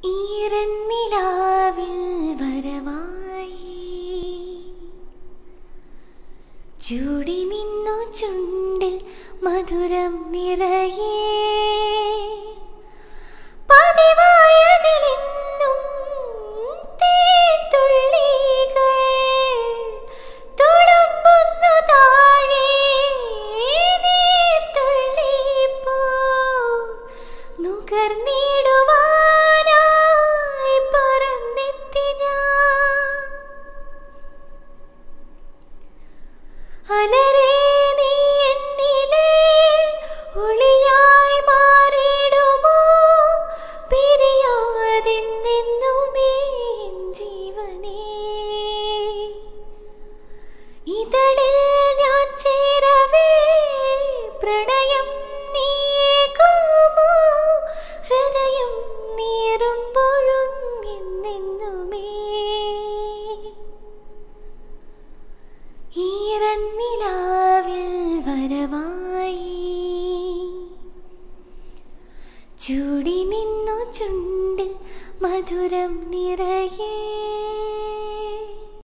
ഈറന്നിലാവിൽ വരവായി ചൂടി നിന്നു ചുണ്ടിൽ മധുരം നിറയേ പതിവായതിലെന്നും തേൻതുള്ളികൾ തുളുമ്പുന്നു താഴെ നീർത്തുള്ളിപ്പൂ നുകർന്നിടുവാനായി പറന്നെത്തി ഞാൻ അലരേ നീ എന്നിലെ ഒളിയായി മാറിടുമോ പിരിയാതെന്നെന്നുമേ എൻ ജീവനേ ഇതളിൽ ഞാൻ ചേരവേ പ്രണയം നീക്കുമോ ഹൃദയം നീറുമ്പോഴും എന്നെന്നുമേ ഈറന്നിലാവിൽ വരവായി ചൂടി നിന്നു ചുണ്ടിൽ മധുരം നിറയേ